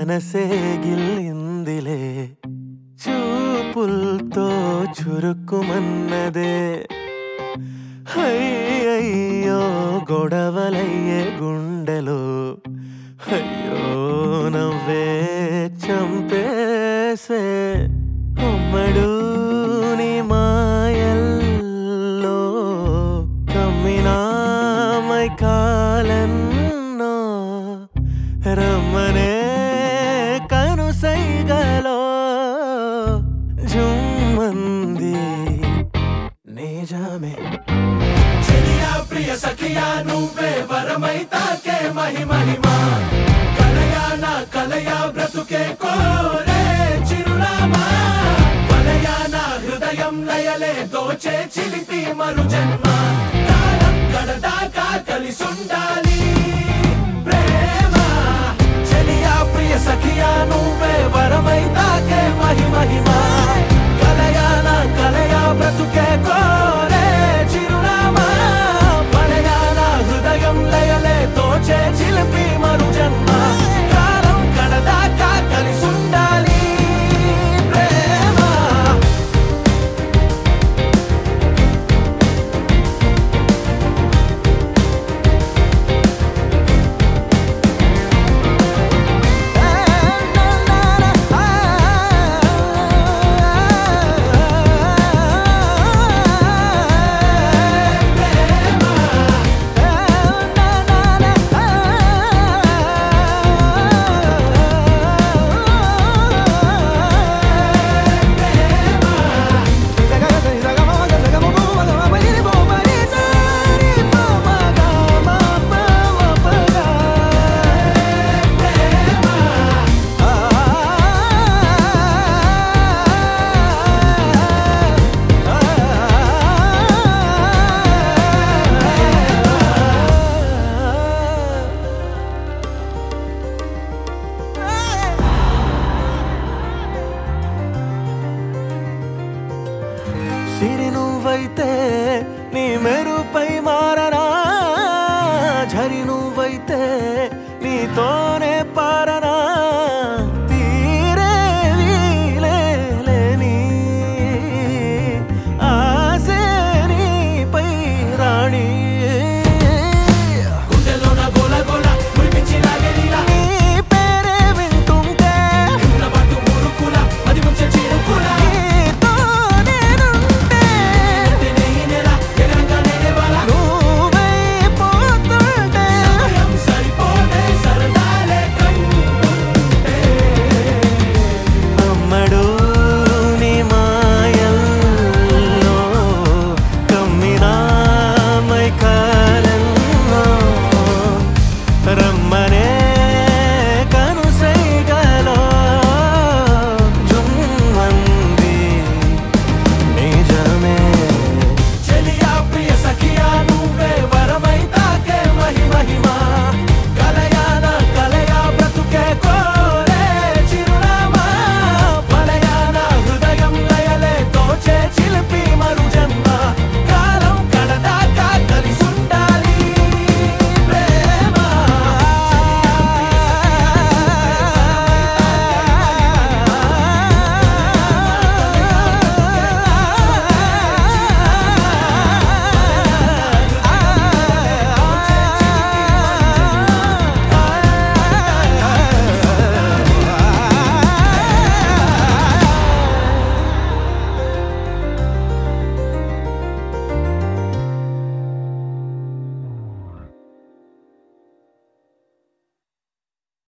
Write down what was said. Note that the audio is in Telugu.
మనసే గిల్లిందిలే చూపుల్తో చురుక్కుమన్నదే అయ్యయ్యో గొడవలయ్యే గుండెలో అయ్యో నవ్వే చంపేసే అమ్మడు నీ మాయల్లో కమ్మినామై కాలన్నో రమ్మనే కనుసైగలో జుమ్మంది నిజమే చెలియా ప్రియ సఖియా నువ్వే వరమై తాకే మహిమహిమా కలయా నా కలయా బ్రతుకే కోరే చిరునామా వలయా నా హృదయం లయలే దోచే చిలిపి మరు జన్మ కాలం గడదాకా కలిసుండాలి ప్రేమ చెలియా ప్రియ సఖియా నువ్వే వరమై తాకే మహిమహిమా కలయా నా కలయా బ్రతుకే కోరే చిరునామా పడయా నా హృదయం లయలే తోచే చిలిపి మరు జన్మ కాలం కడదాకా కలిసుండాలి ప్రేమ సిరి నువ్వైతే నీ మెరు